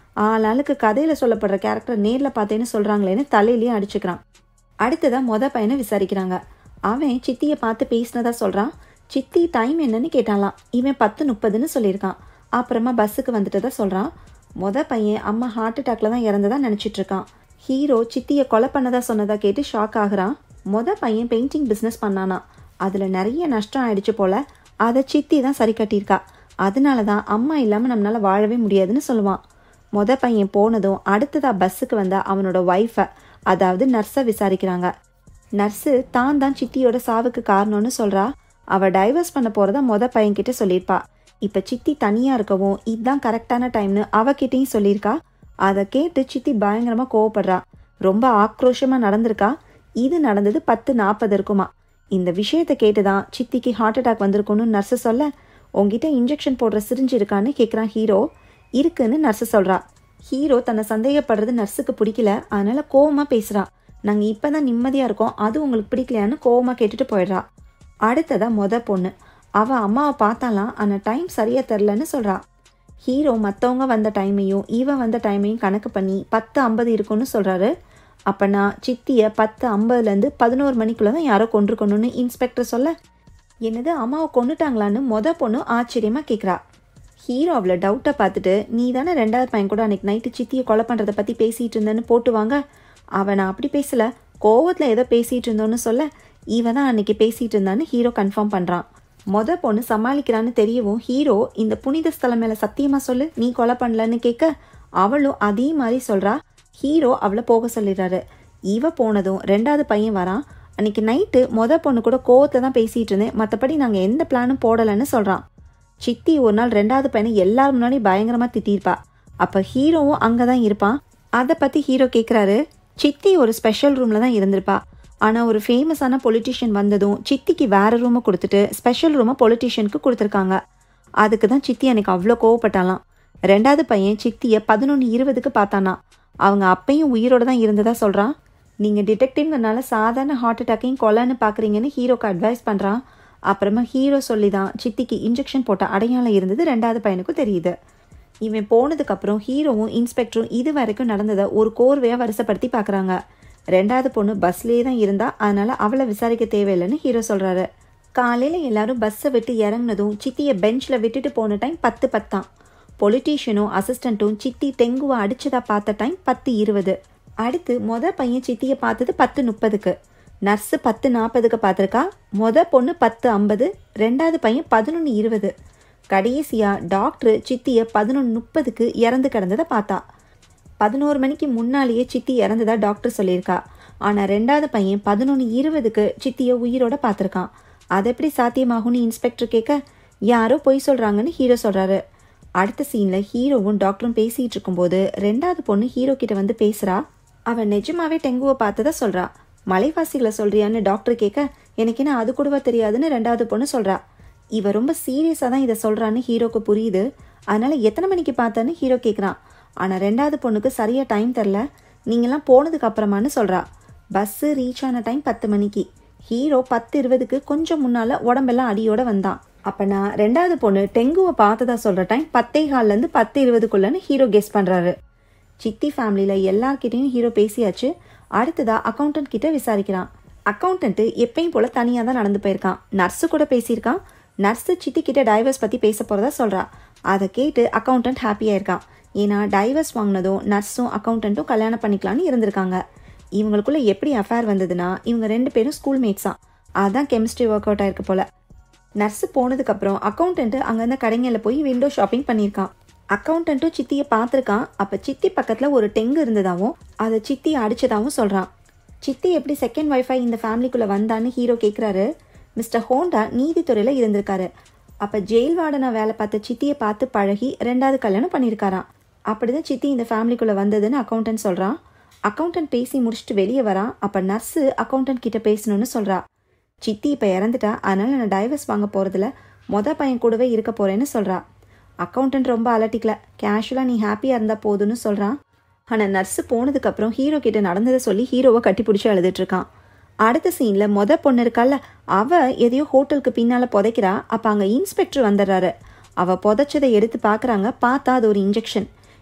ஆளாளுக்கு கதையில் சொல்லப்படுற கேரக்டர் நேரில் பார்த்தேன்னு சொல்கிறாங்களேன்னு தலையிலேயே அடிச்சுக்கிறான் அடுத்ததாக மொத பையனை விசாரிக்கிறாங்க அவன் சித்தியை பார்த்து பேசினதா சொல்கிறான் சித்தி டைம் என்னன்னு கேட்டாலாம் இவன் பத்து முப்பதுன்னு சொல்லியிருக்கான் அப்புறமா பஸ்ஸுக்கு வந்துட்டதா சொல்கிறான் மொத பையன் அம்மா ஹார்ட் அட்டாக்ல தான் இறந்ததா நினச்சிட்டு இருக்கான் ஹீரோ சித்தியை கொலை பண்ணதா சொன்னதா கேட்டு ஷாக் ஆகுறான் மொத பையன் பெயிண்டிங் பிஸ்னஸ் பண்ணானா அதில் நிறைய நஷ்டம் ஆயிடுச்சு போல அதை சித்தி தான் சரி கட்டியிருக்கா அதனால தான் அம்மா இல்லாமல் நம்மளால் வாழவே முடியாதுன்னு சொல்லுவான் மொத பையன் போனதும் அடுத்ததா பஸ்ஸுக்கு வந்த அவனோட ஒய்ஃபை அதாவது நர்ஸை விசாரிக்கிறாங்க நர்ஸு தான் தான் சித்தியோட சாவுக்கு காரணம்னு சொல்றா அவ டைவர்ஸ் பண்ண போறத மொத பையன்கிட்ட சொல்லியிருப்பா இப்ப சித்தி தனியா இருக்கவும் இதுதான் கரெக்டான டைம்னு அவகிட்டையும் சொல்லியிருக்கா அதை கேட்டு சித்தி பயங்கரமா கோவப்படுறா ரொம்ப ஆக்ரோஷமா நடந்திருக்கா இது நடந்தது பத்து நாற்பது இருக்குமா இந்த விஷயத்தை கேட்டுதான் சித்திக்கு ஹார்ட் அட்டாக் வந்திருக்கும்னு நர்ஸு சொல்ல உங்ககிட்ட இன்ஜெக்ஷன் போடுற சிரிஞ்சு இருக்கான்னு கேட்குறான் ஹீரோ இருக்குன்னு நர்ஸு சொல்றா ஹீரோ தன்னை சந்தேகப்படுறது நர்ஸுக்கு பிடிக்கல அதனால கோவமா பேசுறா நாங்க இப்பதான் நிம்மதியா இருக்கோம் அது உங்களுக்கு பிடிக்கலையான்னு கோவமா கேட்டுட்டு போயிடுறா அடுத்ததா மொத பொண்ணு அவ அம்மாவை பார்த்தாலாம் ஆனா டைம் சரியா தெரிலன்னு சொல்றா ஹீரோ மற்றவங்க வந்த டைமையும் இவ வந்த டைமையும் கணக்கு பண்ணி பத்து ஐம்பது இருக்கும்னு சொல்றாரு அப்பனா சித்தியை பத்து ஐம்பதுலேருந்து பதினோரு மணிக்குள்ள தான் யாரோ கொண்டிருக்கணும்னு இன்ஸ்பெக்டர் சொல்ல என்னது அம்மாவை கொண்டுட்டாங்களான்னு மொத பொண்ணு ஆச்சரியமா கேட்குறா ஹீரோ அவளை டவுட்டை பார்த்துட்டு நீ தானே ரெண்டாவது பையன் கூட அன்னைக்கு நைட்டு சித்தியை கொலை பண்ணுறதை பற்றி பேசிகிட்டு இருந்தேன்னு போட்டு வாங்க அவன் நான் அப்படி பேசல கோவத்தில் ஏதோ பேசிகிட்டு இருந்தோன்னு சொல்ல இவன் தான் அன்னைக்கு பேசிகிட்டு இருந்தான்னு ஹீரோ கன்ஃபார்ம் பண்ணுறான் மொத பொண்ணு சமாளிக்கிறான்னு தெரியவும் ஹீரோ இந்த புனித ஸ்தலம் மேலே சத்தியமாக சொல்லு நீ கொலை பண்ணலன்னு கேட்க அவளும் அதே மாதிரி சொல்கிறா ஹீரோ அவளை போக சொல்லிடுறாரு இவ போனதும் ரெண்டாவது பையன் வரான் அன்னைக்கு நைட்டு மொத பொண்ணு கூட கோவத்தை தான் பேசிகிட்டு இருந்தேன் மற்றபடி நாங்கள் எந்த பிளானும் போடலைன்னு சொல்கிறான் சித்தி ஒரு நாள் ரெண்டாவது பையனை எல்லாரும் முன்னாடி பயங்கரமா திட்டியிருப்பா அப்ப ஹீரோவும் அங்கே தான் இருப்பான் அதை பத்தி ஹீரோ கேட்குறாரு சித்தி ஒரு ஸ்பெஷல் ரூம்ல தான் இருந்திருப்பா ஆனா ஒரு ஃபேமஸான பொலிட்டிஷியன் வந்ததும் சித்திக்கு வேற ரூமை கொடுத்துட்டு ஸ்பெஷல் ரூமை பொலிட்டிஷியனுக்கு கொடுத்துருக்காங்க அதுக்கு தான் சித்தி எனக்கு அவ்வளோ கோவப்பட்டாலாம் ரெண்டாவது பையன் சித்தியை பதினொன்று இருபதுக்கு பார்த்தானா அவங்க அப்பையும் உயிரோட தான் இருந்ததா சொல்றான் நீங்க டிடெக்டிவ்ங்கிறனால சாதாரண ஹார்ட் அட்டாக்கையும் கொலைன்னு பாக்குறீங்கன்னு ஹீரோக்கு அட்வைஸ் பண்றான் அப்புறமா ஹீரோ சொல்லி தான் சித்திக்கு இன்ஜெக்ஷன் போட்ட அடையாளம் இருந்தது ரெண்டாவது பையனுக்கும் தெரியுது இவன் போனதுக்கு அப்புறம் ஹீரோவும் இன்ஸ்பெக்டரும் இது வரைக்கும் நடந்ததை ஒரு கோர்வையா வரிசைப்படுத்தி பார்க்கறாங்க ரெண்டாவது பொண்ணு பஸ்லயே தான் இருந்தா அதனால அவளை விசாரிக்க தேவையில்லைன்னு ஹீரோ சொல்றாரு காலையில எல்லாரும் பஸ்ஸை விட்டு இறங்குனதும் சித்தியை பெஞ்சில் விட்டுட்டு போன டைம் பத்து பத்தாம் பொலிட்டீஷியனும் அசிஸ்டண்ட்டும் சித்தி தெங்குவை அடிச்சதா பார்த்த டைம் பத்து இருபது அடுத்து மொத பையன் சித்தியை பார்த்தது பத்து முப்பதுக்கு நர்ஸு பத்து நாற்பதுக்கு பார்த்துருக்கா மொத பொண்ணு பத்து ஐம்பது ரெண்டாவது பையன் பதினொன்று இருபது கடைசியா டாக்டர் சித்தியை பதினொன்று முப்பதுக்கு இறந்து கிடந்ததை பார்த்தா பதினோரு மணிக்கு முன்னாலேயே சித்தி இறந்ததா டாக்டர் சொல்லியிருக்கா ஆனால் ரெண்டாவது பையன் பதினொன்று இருபதுக்கு சித்தியை உயிரோட பார்த்துருக்கான் அது எப்படி சாத்தியமாகும்னு இன்ஸ்பெக்டர் கேட்க யாரோ பொய் சொல்கிறாங்கன்னு ஹீரோ சொல்கிறாரு அடுத்த சீனில் ஹீரோவும் டாக்டரும் பேசிகிட்டு இருக்கும்போது ரெண்டாவது பொண்ணு ஹீரோ கிட்ட வந்து பேசுகிறா அவன் நிஜமாவே டெங்குவை பார்த்ததா சொல்கிறா மலைவாசிகளை சொல்றியான்னு டாக்டர் கேட்க எனக்கு என்ன அது கூடவா தெரியாதுன்னு ரெண்டாவது பொண்ணு சொல்கிறா இவ ரொம்ப சீரியஸாக தான் இதை சொல்கிறான்னு ஹீரோக்கு புரியுது அதனால எத்தனை மணிக்கு பார்த்தேன்னு ஹீரோ கேட்குறான் ஆனால் ரெண்டாவது பொண்ணுக்கு சரியாக டைம் தெரில நீங்களாம் போனதுக்கு அப்புறமான்னு சொல்கிறா பஸ்ஸு ரீச் ஆன டைம் பத்து மணிக்கு ஹீரோ பத்து இருபதுக்கு கொஞ்சம் முன்னால் உடம்பெல்லாம் அடியோட வந்தான் அப்போ நான் ரெண்டாவது பொண்ணு டெங்குவை பார்த்ததா சொல்கிற டைம் பத்தே கால்லேருந்து பத்து இருபதுக்குள்ளன்னு ஹீரோ கெஸ் பண்ணுறாரு சித்தி ஃபேமிலியில் எல்லார்கிட்டையும் ஹீரோ பேசியாச்சு அடுத்ததா அக்கௌண்டன்ட் கிட்ட விசாரிக்கிறான் அக்கௌண்டன்ட் எப்பயும் போல தனியாக தான் நடந்து போயிருக்கான் நர்ஸு கூட பேசியிருக்கான் நர்ஸு சித்தி கிட்ட டைவர்ஸ் பற்றி பேச போகிறதா சொல்கிறா அதை கேட்டு அக்கௌண்டன்ட் ஹாப்பியாக இருக்கான் ஏன்னா டைவர்ஸ் வாங்கினதும் நர்ஸும் அக்கௌண்டன்ட்டும் கல்யாணம் பண்ணிக்கலாம்னு இருந்திருக்காங்க இவங்களுக்குள்ள எப்படி அஃபேர் வந்ததுன்னா இவங்க ரெண்டு பேரும் ஸ்கூல் மேட்ஸாம் அதான் கெமிஸ்ட்ரி ஒர்க் அவுட் ஆயிருக்கு போல நர்ஸு போனதுக்கப்புறம் அக்கௌண்டன்ட் அங்கேருந்து கடைங்களில் போய் விண்டோ ஷாப்பிங் பண்ணியிருக்கான் அக்கௌண்டன்ட்டும் சித்தியை பார்த்துருக்கான் அப்போ சித்தி பக்கத்தில் ஒரு டெங்கு இருந்ததாகவும் அதை சித்தி அடிச்சதாகவும் சொல்கிறான் சித்தி எப்படி செகண்ட் ஒய்ஃபை இந்த ஃபேமிலிக்குள்ளே வந்தான்னு ஹீரோ கேட்குறாரு மிஸ்டர் ஹோண்டா நீதித்துறையில் இருந்திருக்காரு அப்போ ஜெயில் வார்டனா வேலை பார்த்த சித்தியை பார்த்து பழகி ரெண்டாவது கல்யாணம் பண்ணியிருக்காராம் அப்படிதான் சித்தி இந்த ஃபேமிலிக்குள்ளே வந்ததுன்னு அக்கௌண்டன்ட் சொல்கிறான் அக்கௌண்டன்ட் பேசி முடிச்சுட்டு வெளியே வரான் அப்போ நர்ஸு அக்கௌண்டன்ட் கிட்ட பேசணும்னு சொல்கிறா சித்தி இப்போ இறந்துட்டா அதனால நான் டைவர்ஸ் வாங்க போகிறதுல மொத பையன் கூடவே இருக்க போகிறேன்னு சொல்கிறா அக்கௌண்டன்ட் ரொம்ப அலட்டிக்கல கேஷுவலாக நீ ஹாப்பியாக இருந்தால் போதும்னு சொல்கிறான் ஆனால் நர்ஸு போனதுக்கப்புறம் ஹீரோ கிட்ட நடந்ததை சொல்லி ஹீரோவை கட்டி பிடிச்சி அழுதுட்டு இருக்கான் அடுத்த சீனில் மொத பொண்ணு இருக்கால அவ எதையோ ஹோட்டலுக்கு பின்னால் புதைக்கிறா அப்போ அங்கே இன்ஸ்பெக்டர் வந்துடுறாரு அவ புதைச்சதை எடுத்து பார்க்குறாங்க பார்த்தா அது ஒரு இன்ஜெக்ஷன்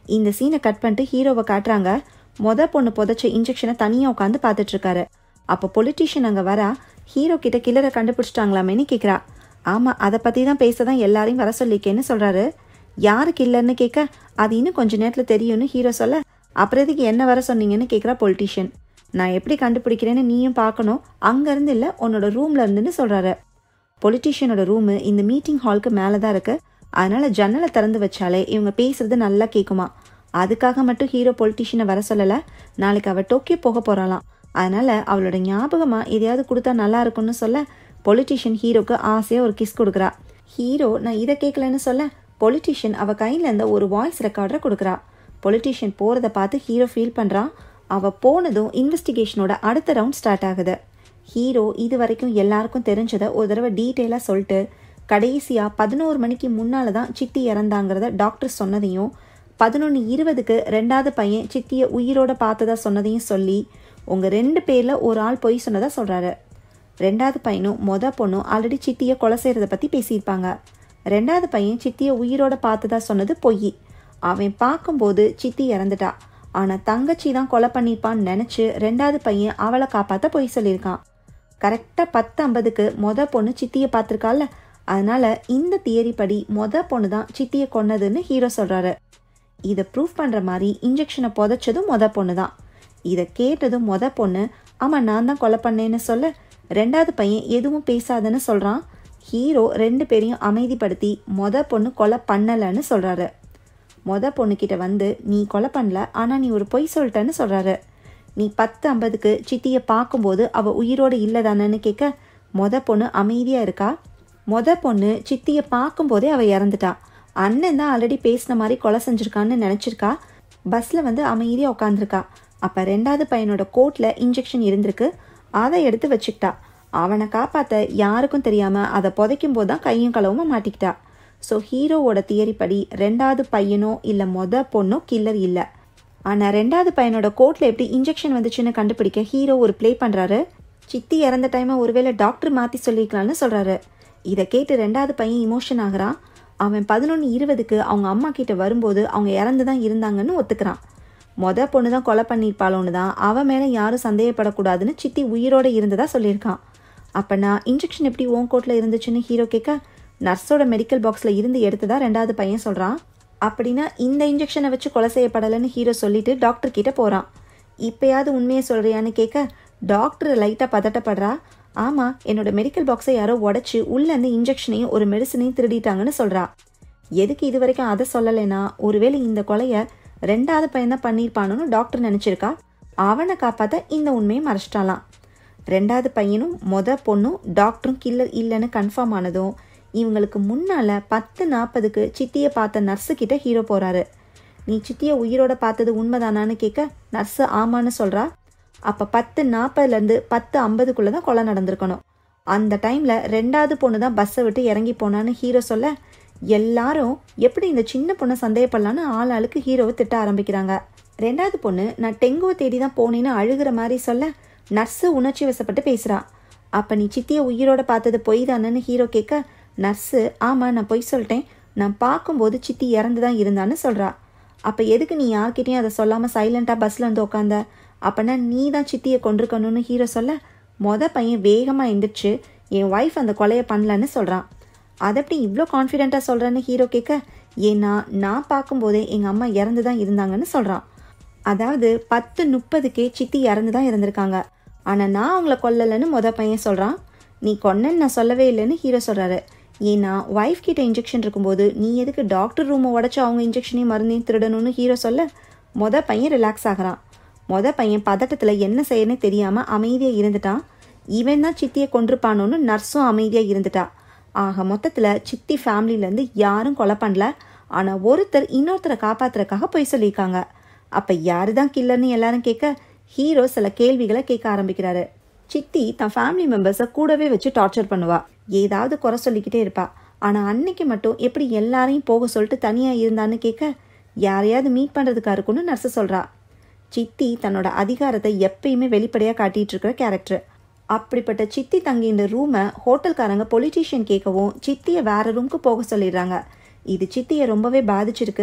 இந்த சீனை கட் பண்ணிட்டு ஹீரோவை காட்டுறாங்க மொத பொண்ணு புதைச்ச இன்ஜெக்ஷனை தனியாக உட்காந்து பார்த்துட்டு இருக்காரு அப்போ பொலிட்டீஷியன் அங்கே வரா ஹீரோ கிட்ட கில்லரை கண்டுபிடிச்சிட்டாங்களாமேன்னு கேட்குறா ஆமாம் அதை பற்றி தான் பேச தான் எல்லாரையும் வர சொல்லிக்கேன்னு சொல்கிறாரு யாரு கில்லர்னு கேட்க அது இன்னும் கொஞ்ச நேரத்தில் தெரியும்னு ஹீரோ சொல்ல அப்புறம் எதுக்கு என்ன வர சொன்னீங்கன்னு கேட்குறா பொலிட்டீஷியன் நான் எப்படி கண்டுபிடிக்கிறேன்னு நீயும் பார்க்கணும் அங்கேருந்து இல்லை உன்னோட ரூமில் இருந்துன்னு சொல்கிறாரு பொலிட்டீஷியனோட ரூமு இந்த மீட்டிங் ஹாலுக்கு மேலே தான் இருக்குது அதனால் ஜன்னலை திறந்து வச்சாலே இவங்க பேசுறது நல்லா கேட்குமா அதுக்காக மட்டும் ஹீரோ பொலிட்டீஷியனை வர சொல்லலை நாளைக்கு அவள் டோக்கியோ போக போகிறாளாம் அதனால் அவளோட ஞாபகமாக எதையாவது கொடுத்தா நல்லா இருக்கும்னு சொல்ல பொலிட்டீஷியன் ஹீரோக்கு ஆசையாக ஒரு கிஸ் கொடுக்குறா ஹீரோ நான் இதை கேட்கலன்னு சொல்ல பொலிட்டீஷியன் அவள் கையில் இருந்த ஒரு வாய்ஸ் ரெக்கார்டரை கொடுக்குறா பொலிட்டீஷியன் போகிறத பார்த்து ஹீரோ ஃபீல் பண்ணுறான் அவள் போனதும் இன்வெஸ்டிகேஷனோட அடுத்த ரவுண்ட் ஸ்டார்ட் ஆகுது ஹீரோ இது வரைக்கும் எல்லாருக்கும் தெரிஞ்சதை ஒரு தடவை டீட்டெயிலாக சொல்லிட்டு கடைசியாக பதினோரு மணிக்கு முன்னால் தான் சித்தி இறந்தாங்கிறத டாக்டர் சொன்னதையும் பதினொன்று இருபதுக்கு ரெண்டாவது பையன் சித்தியை உயிரோட பார்த்ததா சொன்னதையும் சொல்லி உங்கள் ரெண்டு பேரில் ஒரு ஆள் பொய் சொன்னதா சொல்கிறாரு ரெண்டாவது பையனும் மொத பொண்ணும் ஆல்ரெடி சித்தியை கொலை செய்கிறத பற்றி பேசியிருப்பாங்க ரெண்டாவது பையன் சித்தியை உயிரோட பார்த்ததா சொன்னது பொய் அவன் பார்க்கும்போது சித்தி இறந்துட்டா ஆனால் தங்கச்சி தான் கொலை பண்ணியிருப்பான்னு நினச்சி ரெண்டாவது பையன் அவளை காப்பாற்ற பொய் சொல்லியிருக்கான் கரெக்டாக பத்து ஐம்பதுக்கு மொத பொண்ணு சித்தியை பார்த்துருக்கால அதனால இந்த தியரி படி மொத பொண்ணு தான் சித்தியை கொன்னதுன்னு ஹீரோ சொல்கிறாரு இதை ப்ரூவ் பண்ணுற மாதிரி இன்ஜெக்ஷனை புதைச்சதும் மொத பொண்ணு தான் இதை கேட்டதும் மொத பொண்ணு ஆமாம் நான் தான் கொலை பண்ணேன்னு சொல்ல ரெண்டாவது பையன் எதுவும் பேசாதுன்னு சொல்கிறான் ஹீரோ ரெண்டு பேரையும் அமைதிப்படுத்தி மொத பொண்ணு கொலை பண்ணலைன்னு சொல்கிறாரு மொத பொண்ணுக்கிட்ட வந்து நீ கொலை பண்ணல ஆனால் நீ ஒரு பொய் சொல்லிட்டேன்னு சொல்கிறாரு நீ பத்து ஐம்பதுக்கு சித்தியை பார்க்கும்போது அவள் உயிரோடு இல்லைதானன்னு கேட்க மொத பொண்ணு அமைதியாக இருக்கா மொத பொண்ணு சித்தியை பார்க்கும்போதே அவள் இறந்துட்டா அண்ணன் தான் ஆல்ரெடி பேசின மாதிரி கொலை செஞ்சுருக்கான்னு நினச்சிருக்கா பஸ்ஸில் வந்து அமைதியாக உட்காந்துருக்கா அப்போ ரெண்டாவது பையனோட கோட்டில் இன்ஜெக்ஷன் இருந்திருக்கு அதை எடுத்து வச்சுக்கிட்டா அவனை காப்பாற்ற யாருக்கும் தெரியாமல் அதை புதைக்கும் போது தான் கையும் களவுமா மாட்டிக்கிட்டா ஸோ ஹீரோவோட தியரி படி ரெண்டாவது பையனோ இல்லை மொத பொண்ணோ கில்லர் இல்லை ஆனால் ரெண்டாவது பையனோட கோட்டில் எப்படி இன்ஜெக்ஷன் வந்துச்சுன்னு கண்டுபிடிக்க ஹீரோ ஒரு ப்ளே பண்ணுறாரு சித்தி இறந்த டைமை ஒருவேளை டாக்டர் மாற்றி சொல்லிக்கலாம்னு சொல்கிறாரு இதை கேட்டு ரெண்டாவது பையன் இமோஷன் ஆகுறான் அவன் பதினொன்று இருபதுக்கு அவங்க அம்மா கிட்ட வரும்போது அவங்க இறந்து தான் இருந்தாங்கன்னு ஒத்துக்கிறான் மொத பொண்ணு தான் கொலை பண்ணியிருப்பாளோன்னு தான் அவன் மேலே யாரும் சந்தேகப்படக்கூடாதுன்னு சித்தி உயிரோடு இருந்ததா சொல்லியிருக்கான் அப்போனா இன்ஜெக்ஷன் எப்படி ஓன் கோட்டில் இருந்துச்சுன்னு ஹீரோ கேட்க நர்ஸோட மெடிக்கல் பாக்ஸில் இருந்து எடுத்ததா ரெண்டாவது பையன் சொல்கிறான் அப்படின்னா இந்த இன்ஜெக்ஷனை வச்சு கொலை செய்யப்படலைன்னு ஹீரோ சொல்லிட்டு டாக்டர் கிட்ட போகிறான் இப்போயாவது உண்மையை சொல்கிறியான்னு கேட்க டாக்டர் லைட்டாக பதட்டப்படுறா ஆமாம் என்னோட மெடிக்கல் பாக்ஸை யாரோ உடச்சி உள்ளேருந்து இன்ஜெக்ஷனையும் ஒரு மெடிசனையும் திருடிட்டாங்கன்னு சொல்கிறா எதுக்கு இது வரைக்கும் அதை சொல்லலைன்னா ஒருவேளை இந்த கொலையை ரெண்டாவது பையன் தான் பண்ணியிருப்பானுன்னு டாக்டர் நினச்சிருக்கா அவனை காப்பாற்ற இந்த உண்மையை மறைச்சிட்டாலாம் ரெண்டாவது பையனும் மொத பொண்ணும் டாக்டரும் கில்லர் இல்லைன்னு கன்ஃபார்ம் ஆனதும் இவங்களுக்கு முன்னால் பத்து நாற்பதுக்கு சித்தியை பார்த்த நர்ஸு கிட்ட ஹீரோ போகிறாரு நீ சித்தியை உயிரோட பார்த்தது உண்மைதானான்னு கேட்க நர்ஸு ஆமான்னு சொல்கிறா அப்போ பத்து நாற்பதுலேருந்து பத்து ஐம்பதுக்குள்ளே தான் கொலை நடந்திருக்கணும் அந்த டைமில் ரெண்டாவது பொண்ணு தான் பஸ்ஸை விட்டு இறங்கி போனான்னு ஹீரோ சொல்ல எல்லாரும் எப்படி இந்த சின்ன பொண்ணை சந்தேகப்படலான்னு ஆள் ஆளுக்கு ஹீரோவை திட்ட ஆரம்பிக்கிறாங்க ரெண்டாவது பொண்ணு நான் டெங்குவை தேடி தான் போனேன்னு அழுகிற மாதிரி சொல்ல நர்ஸு உணர்ச்சி வசப்பட்டு பேசுகிறா அப்போ நீ சித்தியை உயிரோட பார்த்தது பொய் தானேன்னு ஹீரோ கேட்க நர்ஸு ஆமாம் நான் பொய் சொல்லிட்டேன் நான் பார்க்கும்போது சித்தி இறந்து தான் இருந்தான்னு சொல்கிறா அப்போ எதுக்கு நீ யார்கிட்டயும் அதை சொல்லாமல் சைலண்ட்டாக பஸ்ஸில் வந்து உட்காந்த அப்போனா நீ தான் சித்தியை கொண்டிருக்கணும்னு ஹீரோ சொல்ல மொத பையன் வேகமாக எந்திரிச்சு என் ஒய்ஃப் அந்த கொலையை பண்ணலன்னு சொல்கிறான் அதை எப்படி இவ்வளோ கான்ஃபிடென்ட்டாக சொல்கிறேன்னு ஹீரோ கேட்க ஏன்னா நான் பார்க்கும்போதே எங்கள் அம்மா இறந்து தான் இருந்தாங்கன்னு சொல்கிறான் அதாவது பத்து முப்பதுக்கே சித்தி இறந்து தான் இருந்திருக்காங்க ஆனால் நான் அவங்கள கொல்லலைன்னு மொத பையன் சொல்கிறான் நீ கொன்னன்னு நான் சொல்லவே இல்லைன்னு ஹீரோ சொல்கிறாரு ஏன்னா ஒய்ஃப் கிட்ட இன்ஜெக்ஷன் இருக்கும்போது நீ எதுக்கு டாக்டர் ரூமை உடச்சி அவங்க இன்ஜெக்ஷனையும் மருந்தையும் திருடணும்னு ஹீரோ சொல்ல மொத பையன் ரிலாக்ஸ் ஆகிறான் மொத பையன் பதட்டத்தில் என்ன செய்யணும்னு தெரியாமல் அமைதியாக இருந்துட்டான் இவன் தான் சித்தியை கொண்டிருப்பானோன்னு நர்ஸும் அமைதியாக இருந்துட்டா ஆக மொத்தத்தில் சித்தி ஃபேமிலியிலேருந்து யாரும் கொலை பண்ணல ஆனால் ஒருத்தர் இன்னொருத்தரை காப்பாத்துறதுக்காக போய் சொல்லியிருக்காங்க அப்போ யாரு தான் கில்லர்னு எல்லாரும் கேட்க ஹீரோ சில கேள்விகளை கேட்க ஆரம்பிக்கிறாரு சித்தி தன் ஃபேமிலி மெம்பர்ஸை கூடவே வச்சு டார்ச்சர் பண்ணுவா ஏதாவது குறை சொல்லிக்கிட்டே இருப்பா ஆனால் அன்னைக்கு மட்டும் எப்படி எல்லாரையும் போக சொல்லிட்டு தனியாக இருந்தான்னு கேட்க யாரையாவது மீட் பண்ணுறதுக்கா இருக்கும்னு நர்ஸு சொல்கிறா சித்தி தன்னோட அதிகாரத்தை எப்பயுமே வெளிப்படையாக காட்டிட்டு இருக்கிற கேரக்டர் அப்படிப்பட்ட சித்தி தங்கின்ற ரூமை ஹோட்டல்காரங்க பொலிட்டீஷியன் கேட்கவும் சித்தியை வேற ரூமுக்கு போக சொல்லிடுறாங்க இது சித்தியை ரொம்பவே பாதிச்சிருக்கு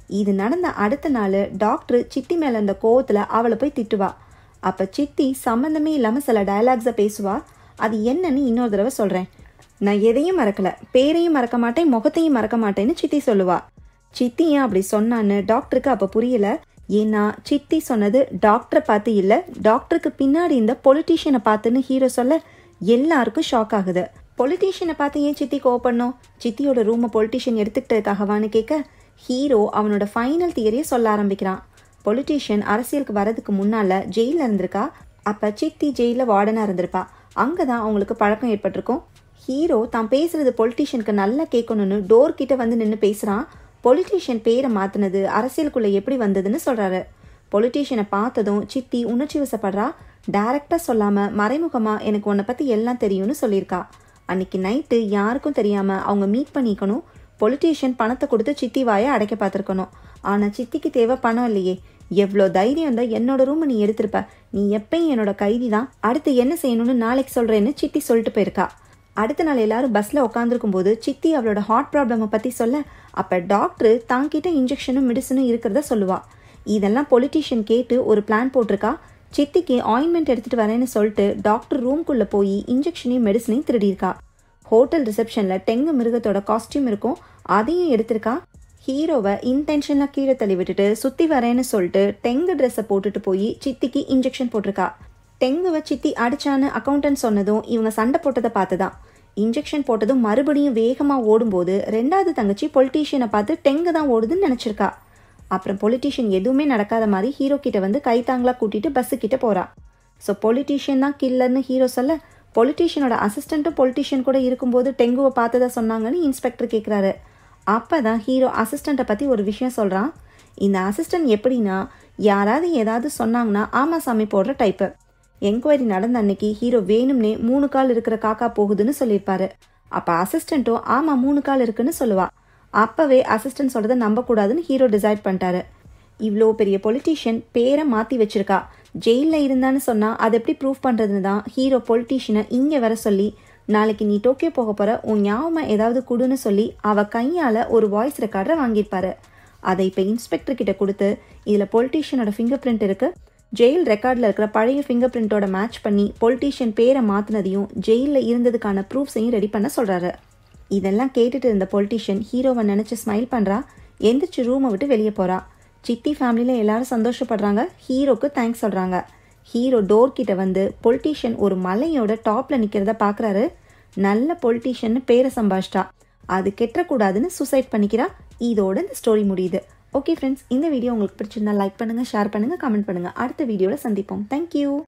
இது நடந்த அடுத்த நாள் டாக்டர் சித்தி மேலே இருந்த கோவத்தில் அவளை போய் திட்டுவா அப்போ சித்தி சம்மந்தமே இல்லாமல் சில டயலாக்ஸை பேசுவா அது என்னன்னு இன்னொரு தடவை சொல்கிறேன் நான் எதையும் மறக்கல பேரையும் மறக்க மாட்டேன் முகத்தையும் மறக்க மாட்டேன்னு சித்தி சொல்லுவா சித்தி ஏன் அப்படி சொன்னான்னு டாக்டருக்கு அப்போ புரியல ஏன்னா சித்தி சொன்னது டாக்டரை பார்த்து இல்லை டாக்டருக்கு பின்னாடி இந்த பொலிட்டீஷியனை பார்த்துன்னு ஹீரோ சொல்ல எல்லாருக்கும் ஷாக் ஆகுது பொலிட்டீஷியனை பார்த்து ஏன் சித்தி கோவப்படணும் சித்தியோட ரூமை பொலிட்டீஷியன் எடுத்துக்கிட்டதுக்காகவான்னு கேட்க ஹீரோ அவனோட ஃபைனல் தியரியை சொல்ல ஆரம்பிக்கிறான் பொலிட்டீஷியன் அரசியலுக்கு வரதுக்கு முன்னால ஜெயிலில் இருந்திருக்கா அப்போ சித்தி ஜெயிலில் வார்டனாக இருந்திருப்பா அங்கே தான் அவங்களுக்கு பழக்கம் ஏற்பட்டிருக்கும் ஹீரோ தான் பேசுறது பொலிட்டீஷியனுக்கு நல்லா கேட்கணும்னு டோர் கிட்ட வந்து நின்று பேசுகிறான் பொலிட்டீஷியன் பேரை மாற்றினது அரசியலுக்குள்ளே எப்படி வந்ததுன்னு சொல்கிறாரு பொலிட்டீஷியனை பார்த்ததும் சித்தி உணர்ச்சி வசப்படுறா டைரக்டாக சொல்லாமல் மறைமுகமாக எனக்கு உன்னை பற்றி எல்லாம் தெரியும்னு சொல்லியிருக்கா அன்னைக்கு நைட்டு யாருக்கும் தெரியாமல் அவங்க மீட் பண்ணிக்கணும் பொலிட்டீஷியன் பணத்தை கொடுத்து சித்தி வாயை அடைக்க பார்த்துருக்கணும் ஆனால் சித்திக்கு தேவை பணம் இல்லையே எவ்வளோ தைரியம் தான் என்னோட ரூமை நீ எடுத்திருப்ப நீ எப்பயும் என்னோட கைதி தான் அடுத்து என்ன செய்யணும்னு நாளைக்கு சொல்கிறேன்னு சித்தி சொல்லிட்டு போயிருக்கா அடுத்த நாள் எல்லாரும் பஸ்ஸில் உட்காந்துருக்கும் போது சித்தி அவளோட ஹார்ட் ப்ராப்ளமை பற்றி சொல்ல அப்போ டாக்டர் தாங்கிட்ட இன்ஜெக்ஷனும் மெடிசனும் இருக்கிறத சொல்லுவா இதெல்லாம் பொலிட்டீஷியன் கேட்டு ஒரு பிளான் போட்டிருக்கா சித்திக்கு ஆயின்மெண்ட் எடுத்துகிட்டு வரேன்னு சொல்லிட்டு டாக்டர் ரூம்குள்ளே போய் இன்ஜெக்ஷனையும் மெடிசனையும் திருடியிருக்கா ஹோட்டல் ரிசப்ஷனில் டெங்கு மிருகத்தோட காஸ்டியூம் இருக்கும் அதையும் எடுத்திருக்கா ஹீரோவை இன்டென்ஷனாக கீழே தள்ளி விட்டுட்டு சுற்றி வரேன்னு சொல்லிட்டு டெங்கு ட்ரெஸ்ஸை போட்டுட்டு போய் சித்திக்கு இன்ஜெக்ஷன் போட்டிருக்கா டெங்குவை சித்தி அடிச்சான்னு அக்கௌண்டன்ட் சொன்னதும் இவங்க சண்டை போட்டதை பார்த்து தான் இன்ஜெக்ஷன் போட்டதும் மறுபடியும் வேகமாக ஓடும்போது ரெண்டாவது தங்கச்சி பொலிட்டீஷியனை பார்த்து டெங்கு தான் ஓடுதுன்னு நினச்சிருக்கா அப்புறம் பொலிட்டீஷியன் எதுவுமே நடக்காத மாதிரி ஹீரோ கிட்ட வந்து கைத்தாங்களா கூட்டிட்டு பஸ்ஸு கிட்ட போறா ஸோ பொலிட்டீஷியன் தான் கில்லர்னு ஹீரோ சொல்ல பொலிட்டீஷியனோட அசிஸ்டண்ட்டும் பொலிட்டீஷியன் கூட இருக்கும்போது டெங்குவை பார்த்ததா சொன்னாங்கன்னு இன்ஸ்பெக்டர் கேட்குறாரு அப்போ தான் ஹீரோ அசிஸ்டண்ட்டை பற்றி ஒரு விஷயம் சொல்கிறான் இந்த அசிஸ்டன்ட் எப்படின்னா யாராவது ஏதாவது சொன்னாங்கன்னா ஆமா சாமி போடுற டைப்பு என்கொயரி நடந்த அன்னைக்கு ஹீரோ வேணும்னே மூணு கால் இருக்கிற காக்கா போகுதுன்னு சொல்லியிருப்பாரு அப்போ அசிஸ்டண்ட்டும் ஆமா மூணு கால் இருக்குன்னு சொல்லுவா அப்பவே அசிஸ்டன்ட் சொல்றதை நம்பக்கூடாதுன்னு ஹீரோ டிசைட் பண்ணிட்டாரு இவ்வளோ பெரிய பொலிட்டீஷியன் பேரை மாற்றி வச்சிருக்கா ஜெயிலில் இருந்தான்னு சொன்னால் அதை எப்படி ப்ரூவ் பண்ணுறதுன்னு தான் ஹீரோ பொலிட்டீஷியனை இங்கே வர சொல்லி நாளைக்கு நீ டோக்கியோ போக போகிற உன் ஞாபகம் ஏதாவது கொடுன்னு சொல்லி அவ கையால் ஒரு வாய்ஸ் ரெக்கார்டரை வாங்கியிருப்பாரு அதை இப்போ இன்ஸ்பெக்டர் கிட்ட கொடுத்து இதில் பொலிட்டீஷியனோட ஃபிங்கர் பிரிண்ட் இருக்கு ஜெயில் ரெக்கார்டில் இருக்கிற பழைய ஃபிங்கர் பிரிண்ட்டோட மேட்ச் பண்ணி பொலிட்டீஷியன் பேரை மாற்றினதையும் ஜெயிலில் இருந்ததுக்கான ப்ரூஃப்ஸையும் ரெடி பண்ண சொல்கிறாரு இதெல்லாம் கேட்டுட்டு இருந்த பொலிட்டீஷியன் ஹீரோவை நினச்சி ஸ்மைல் பண்ணுறா எந்திரிச்சு ரூமை விட்டு வெளியே போகிறா சித்தி ஃபேமிலியில் எல்லாரும் சந்தோஷப்படுறாங்க ஹீரோக்கு தேங்க்ஸ் சொல்கிறாங்க ஹீரோ டோர் கிட்ட வந்து பொலிட்டீஷியன் ஒரு மலையோட டாப்பில் நிற்கிறத பார்க்குறாரு நல்ல பொலிட்டீஷியன் பேரை சம்பாஷ்டா அது கெட்டக்கூடாதுன்னு சூசைட் பண்ணிக்கிறா இதோட இந்த ஸ்டோரி முடியுது ஓகே ஃப்ரெண்ட்ஸ் இந்த வீடியோ உங்களுக்கு பிடிச்சிருந்தா லைக் பண்ணுங்கள் ஷேர் பண்ணுங்கள் கமெண்ட் பண்ணுங்கள் அடுத்த வீடியோவில் சந்திப்போம் தேங்க்யூ